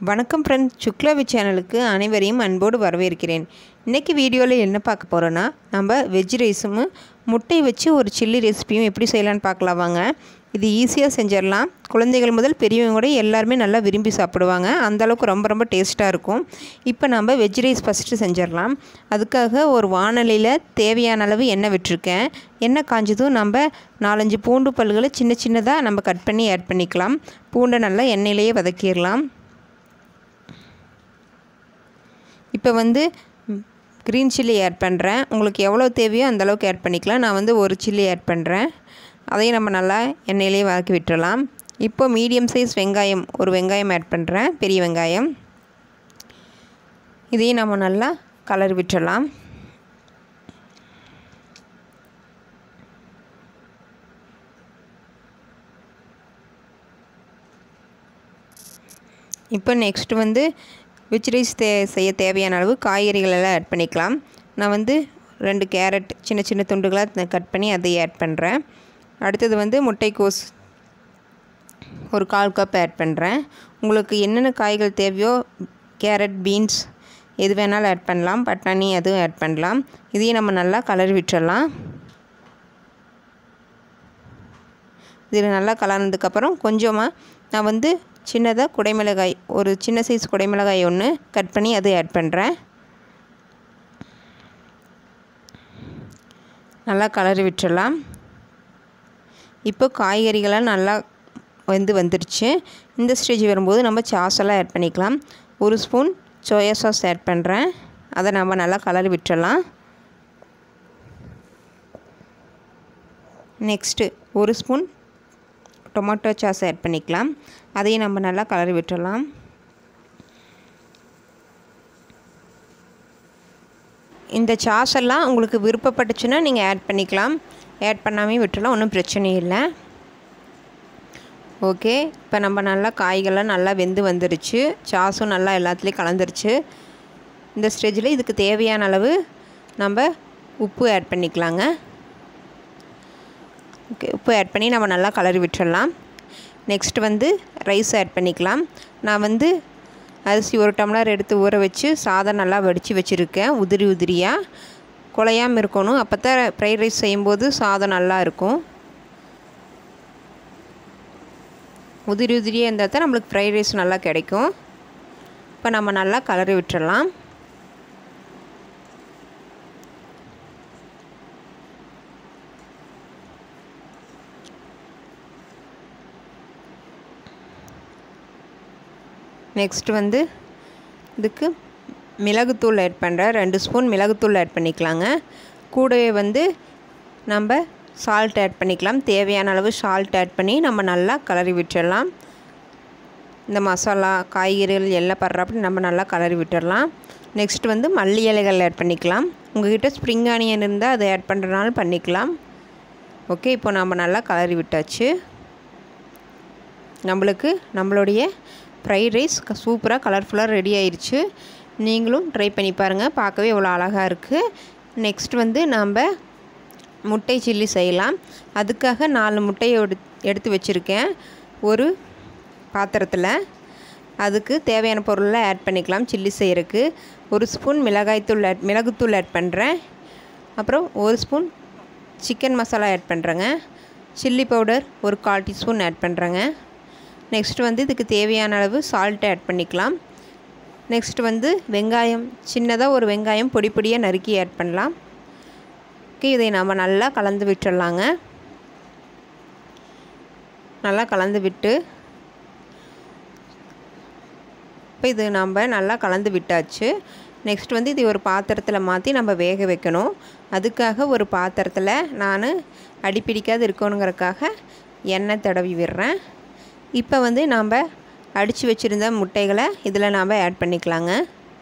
வணக்கம் ஃப்ரெண்ட்ஸ் சுக்லாவி சேனலுக்கு அனைவரையும் அன்போடு வரவேற்கிறேன் இன்றைக்கி வீடியோவில் என்ன பார்க்க போகிறோன்னா நம்ம வெஜ் ரைஸும் முட்டை வச்சு ஒரு சில்லி ரெசிபியும் எப்படி செய்யலான்னு பார்க்கலாம் வாங்க இது ஈஸியாக செஞ்சிடலாம் குழந்தைகள் முதல் பெரியவங்க கூட எல்லாருமே நல்லா விரும்பி சாப்பிடுவாங்க அந்தளவுக்கு ரொம்ப ரொம்ப டேஸ்ட்டாக இருக்கும் இப்போ நம்ம வெஜ் ரைஸ் ஃபஸ்ட்டு செஞ்சிடலாம் அதுக்காக ஒரு வானலியில் தேவையான அளவு எண்ணெய் விட்டுருக்கேன் எண்ணெய் காஞ்சதும் நம்ம நாலஞ்சு பூண்டு பல்களை சின்ன சின்னதாக நம்ம கட் பண்ணி ஆட் பண்ணிக்கலாம் பூண்டை நல்லா எண்ணெயிலேயே வதக்கிடலாம் இப்போ வந்து க்ரீன் சில்லி ஆட் பண்ணுறேன் உங்களுக்கு எவ்வளோ தேவையோ அந்தளவுக்கு ஆட் பண்ணிக்கலாம் நான் வந்து ஒரு சில்லி ஆட் பண்ணுறேன் அதையும் நம்ம நல்லா எண்ணெயிலே வதக்கி விட்டுறலாம் இப்போ மீடியம் சைஸ் வெங்காயம் ஒரு வெங்காயம் ஆட் பண்ணுறேன் பெரிய வெங்காயம் இதையும் நம்ம நல்லா கலர் விட்டுறலாம் இப்போ நெக்ஸ்ட் வந்து வெஜ் ரைஸ் தே செய்ய தேவையான அளவு காய்கறிகள் எல்லாம் ஆட் பண்ணிக்கலாம் நான் வந்து ரெண்டு கேரட் சின்ன சின்ன துண்டுகளாக கட் பண்ணி அதை ஆட் பண்ணுறேன் அடுத்தது வந்து முட்டைக்கோஸ் ஒரு கால் கப் ஆட் பண்ணுறேன் உங்களுக்கு என்னென்ன காய்கள் தேவையோ கேரட் பீன்ஸ் எது வேணாலும் ஆட் பண்ணலாம் பட்டாணி அதுவும் ஆட் பண்ணலாம் இதையும் நம்ம நல்லா கலர் விட்டுறலாம் இதில் நல்லா கலர்னதுக்கப்புறம் கொஞ்சமாக நான் வந்து சின்னதாக குடைமிளகாய் ஒரு சின்ன சைஸ் குடைமிளகாய் ஒன்று கட் பண்ணி அது ஆட் பண்ணுறேன் நல்லா கலரி விட்டுறலாம் இப்போ காய்கறிகளாம் நல்லா வந்து வந்துருச்சு இந்த ஸ்டேஜ் வரும்போது நம்ம சாஸ் எல்லாம் ஆட் பண்ணிக்கலாம் ஒரு ஸ்பூன் சோயா சாஸ் ஆட் பண்ணுறேன் அதை நம்ம நல்லா கலரி விட்டுறலாம் நெக்ஸ்ட்டு ஒரு ஸ்பூன் டொமேட்டோ சாஸ் ஆட் பண்ணிக்கலாம் அதையும் நம்ம நல்லா கலரி விட்டுடலாம் இந்த சாஸ் எல்லாம் உங்களுக்கு விருப்பப்பட்டுச்சுன்னா நீங்கள் ஆட் பண்ணிக்கலாம் ஆட் பண்ணாமே விட்டுடலாம் ஒன்றும் பிரச்சனை இல்லை ஓகே இப்போ நம்ம நல்லா காய்கள்லாம் நல்லா வெந்து வந்துருச்சு சாஸும் நல்லா எல்லாத்துலேயும் கலந்துருச்சு இந்த ஸ்டேஜில் இதுக்கு தேவையான அளவு நம்ம உப்பு ஆட் பண்ணிக்கலாங்க ஓகே உப்பு ஆட் பண்ணி நம்ம நல்லா கலரி விட்டுடலாம் நெக்ஸ்ட் வந்து ரைஸ் ஆட் பண்ணிக்கலாம் நான் வந்து அரிசி ஒரு டம்ளர் எடுத்து ஊற வச்சு சாதம் நல்லா வடித்து வச்சுருக்கேன் உதிரி உதிரியாக குலையாமல் இருக்கணும் அப்போ தான் ஃப்ரைட் ரைஸ் செய்யும்போது சாதம் நல்லா இருக்கும் உதிரி உதிரியாக இருந்தால் தான் நம்மளுக்கு ஃப்ரைட் ரைஸ் நல்லா கிடைக்கும் இப்போ நம்ம நல்லா கலரி விட்டுறலாம் நெக்ஸ்ட் வந்து இதுக்கு மிளகுத்தூள் ஆட் பண்ணுறேன் ரெண்டு ஸ்பூன் மிளகுத்தூள் ஆட் பண்ணிக்கலாங்க கூடவே வந்து நம்ம சால்ட் ஆட் பண்ணிக்கலாம் தேவையான அளவு சால்ட் ஆட் பண்ணி நம்ம நல்லா கலரி விட்டுடலாம் இந்த மசாலா காய்கறிகள் எல்லாம் படுறாப்படி நம்ம நல்லா கலரி விட்டுடலாம் நெக்ஸ்ட் வந்து மல்லி இலைகள் ஆட் பண்ணிக்கலாம் உங்கள்கிட்ட ஸ்ப்ரிங் ஆனியன் இருந்தால் அதை ஆட் பண்ணுறதுனாலும் பண்ணிக்கலாம் ஓகே இப்போ நம்ம நல்லா கலரி விட்டாச்சு நம்மளுக்கு நம்மளுடைய ஃப்ரைட் ரைஸ் சூப்பராக கலர்ஃபுல்லாக ரெடி ஆயிடுச்சு நீங்களும் ட்ரை பண்ணி பாருங்கள் பார்க்கவே இவ்வளோ அழகாக இருக்குது நெக்ஸ்ட் வந்து நாம் முட்டை சில்லி செய்யலாம் அதுக்காக நாலு முட்டையை எடுத்து வச்சுருக்கேன் ஒரு பாத்திரத்தில் அதுக்கு தேவையான பொருளை ஆட் பண்ணிக்கலாம் சில்லி செய்கிறதுக்கு ஒரு ஸ்பூன் மிளகாய்த்தூள் ஆட் மிளகுத்தூள் ஆட் பண்ணுறேன் அப்புறம் ஒரு ஸ்பூன் சிக்கன் மசாலா ஆட் பண்ணுறேங்க சில்லி பவுடர் ஒரு கால் டீஸ்பூன் ஆட் பண்ணுறேங்க நெக்ஸ்ட் வந்து இதுக்கு தேவையான அளவு சால்ட் ஆட் பண்ணிக்கலாம் நெக்ஸ்ட் வந்து வெங்காயம் சின்னதாக ஒரு வெங்காயம் பொடி பொடியாக நறுக்கி ஆட் பண்ணலாம் ஓகே இதை நம்ம நல்லா கலந்து விட்டுடலாங்க நல்லா கலந்து விட்டு இப்போ இது நம்ம நல்லா கலந்து விட்டாச்சு நெக்ஸ்ட் வந்து இது ஒரு பாத்திரத்தில் மாற்றி நம்ம வேக வைக்கணும் அதுக்காக ஒரு பாத்திரத்தில் நான் அடிப்பிடிக்காது இருக்கணுங்கிறதுக்காக எண்ணெய் தடவி விடுறேன் இப்போ வந்து நாம் அடித்து வச்சுருந்த முட்டைகளை இதில் நாம் ஆட் பண்ணிக்கலாங்க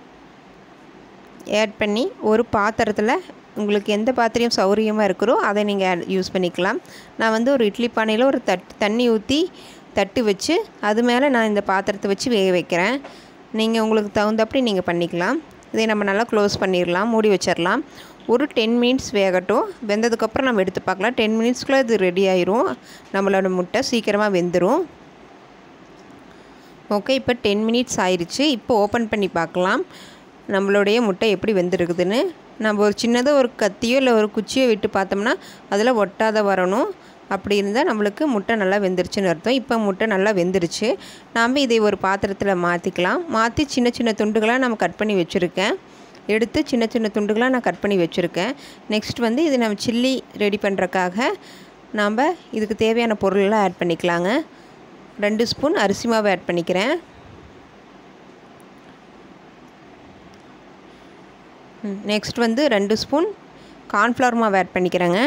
ஆட் பண்ணி ஒரு பாத்திரத்தில் உங்களுக்கு எந்த பாத்திரம் சௌகரியமாக இருக்கிறோ அதை நீங்கள் யூஸ் பண்ணிக்கலாம் நான் வந்து ஒரு இட்லி பானையில் ஒரு தட் தண்ணி ஊற்றி தட்டு வச்சு அது மேலே நான் இந்த பாத்திரத்தை வச்சு வேக வைக்கிறேன் நீங்கள் உங்களுக்கு தகுந்தப்படி நீங்கள் பண்ணிக்கலாம் இதை நம்ம நல்லா க்ளோஸ் பண்ணிடலாம் மூடி வச்சிடலாம் ஒரு டென் மினிட்ஸ் வேகட்டும் வெந்ததுக்கப்புறம் நம்ம எடுத்து பார்க்கலாம் டென் மினிட்ஸ்க்குள்ளே இது ரெடி ஆயிரும் நம்மளோட முட்டை சீக்கிரமாக வெந்துடும் ஓகே இப்போ டென் மினிட்ஸ் ஆயிடுச்சு இப்போ ஓப்பன் பண்ணி பார்க்கலாம் நம்மளுடைய முட்டை எப்படி வெந்திருக்குதுன்னு நம்ம ஒரு சின்னதாக ஒரு கத்தியோ இல்லை ஒரு குச்சியோ விட்டு பார்த்தோம்னா அதில் ஒட்டாத வரணும் அப்படி இருந்தால் நம்மளுக்கு முட்டை நல்லா வெந்துருச்சுன்னு அர்த்தம் இப்போ முட்டை நல்லா வெந்துருச்சு நாம் இதை ஒரு பாத்திரத்தில் மாற்றிக்கலாம் மாற்றி சின்ன சின்ன துண்டுகளாக நம்ம கட் பண்ணி வச்சுருக்கேன் எடுத்து சின்ன சின்ன துண்டுகளாக நான் கட் பண்ணி வச்சுருக்கேன் நெக்ஸ்ட் வந்து இது நம்ம சில்லி ரெடி பண்ணுறக்காக நாம் இதுக்கு தேவையான பொருளெல்லாம் ஆட் பண்ணிக்கலாங்க ரெண்டு ஸ்பூன் அரிசி மாவு ஆட் பண்ணிக்கிறேன் நெக்ஸ்ட் வந்து ரெண்டு ஸ்பூன் கார்ன்ஃப்ளவர் மாவு ஆட் பண்ணிக்கிறேங்க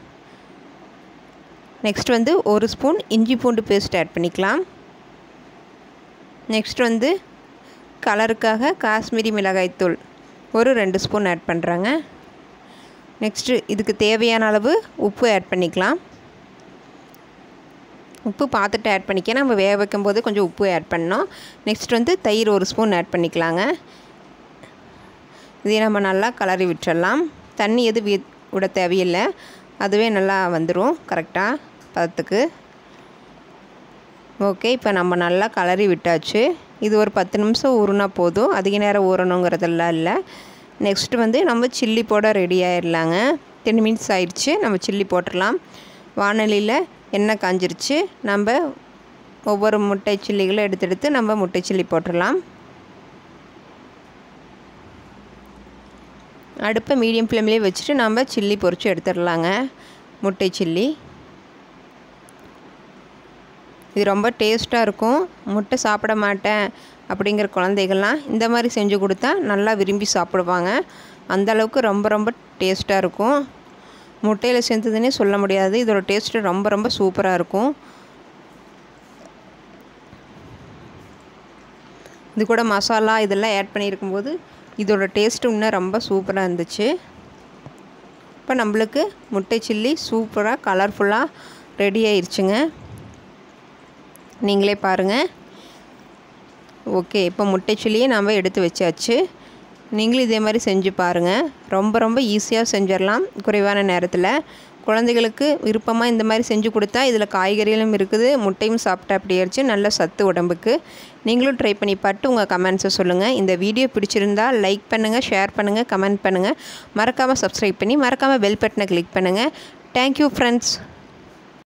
நெக்ஸ்ட் வந்து ஒரு ஸ்பூன் இஞ்சி பூண்டு பேஸ்ட் ஆட் பண்ணிக்கலாம் நெக்ஸ்ட் வந்து கலருக்காக காஷ்மீரி மிளகாய்த்தூள் ஒரு ரெண்டு ஸ்பூன் ஆட் பண்ணுறாங்க நெக்ஸ்ட்டு இதுக்கு தேவையான அளவு உப்பு ஆட் பண்ணிக்கலாம் உப்பு பார்த்துட்டு ஆட் பண்ணிக்க நம்ம வேக வைக்கும்போது கொஞ்சம் உப்பு ஆட் பண்ணோம் நெக்ஸ்ட் வந்து தயிர் ஒரு ஸ்பூன் ஆட் பண்ணிக்கலாங்க இதை நம்ம நல்லா கலரி விட்டுறலாம் தண்ணி எது வி விட தேவையில்லை அதுவே நல்லா வந்துடும் கரெக்டாக பதத்துக்கு ஓகே இப்போ நம்ம நல்லா கலரி விட்டாச்சு இது ஒரு பத்து நிமிஷம் ஊறுனா போதும் அதிக நேரம் ஊறணுங்கிறதெல்லாம் இல்லை நெக்ஸ்ட்டு வந்து நம்ம சில்லி போட ரெடி ஆயிடலாங்க டென் மினிட்ஸ் ஆயிடுச்சு நம்ம சில்லி போட்டுடலாம் வானலியில் எண்ணெய் காஞ்சிருச்சு நம்ம ஒவ்வொரு முட்டை சில்லிகளும் எடுத்து எடுத்து நம்ம முட்டை சில்லி போட்டுடலாம் அடுப்பை மீடியம் ஃப்ளேம்லேயே வச்சுட்டு நம்ம சில்லி பொரித்து எடுத்துடலாங்க முட்டை சில்லி இது ரொம்ப டேஸ்ட்டாக இருக்கும் முட்டை சாப்பிட மாட்டேன் அப்படிங்கிற குழந்தைகள்லாம் இந்த மாதிரி செஞ்சு கொடுத்தா நல்லா விரும்பி சாப்பிடுவாங்க அந்தளவுக்கு ரொம்ப ரொம்ப டேஸ்ட்டாக இருக்கும் முட்டையில் செஞ்சதுன்னே சொல்ல முடியாது இதோட டேஸ்ட்டு ரொம்ப ரொம்ப சூப்பராக இருக்கும் இது கூட மசாலா இதெல்லாம் ஆட் பண்ணியிருக்கும்போது இதோட டேஸ்ட்டு இன்னும் ரொம்ப சூப்பராக இருந்துச்சு இப்போ நம்மளுக்கு முட்டை சில்லி சூப்பராக கலர்ஃபுல்லாக ரெடி ஆயிடுச்சுங்க நீங்களே பாருங்கள் ஓகே இப்போ முட்டை சில்லியை நம்ம எடுத்து வச்சாச்சு நீங்களும் இதே மாதிரி செஞ்சு பாருங்கள் ரொம்ப ரொம்ப ஈஸியாக செஞ்சிடலாம் குறைவான நேரத்தில் குழந்தைகளுக்கு விருப்பமாக இந்த மாதிரி செஞ்சு கொடுத்தா இதில் காய்கறிகளும் இருக்குது முட்டையும் சாப்பிட்டா அப்படி ஆயிடுச்சு நல்ல சத்து உடம்புக்கு நீங்களும் ட்ரை பண்ணி பார்த்து உங்கள் கமெண்ட்ஸை சொல்லுங்கள் இந்த வீடியோ பிடிச்சிருந்தால் லைக் பண்ணுங்கள் ஷேர் பண்ணுங்கள் கமெண்ட் பண்ணுங்கள் மறக்காமல் சப்ஸ்கிரைப் பண்ணி மறக்காமல் பெல் பட்டனை கிளிக் பண்ணுங்கள் தேங்க்யூ ஃப்ரெண்ட்ஸ்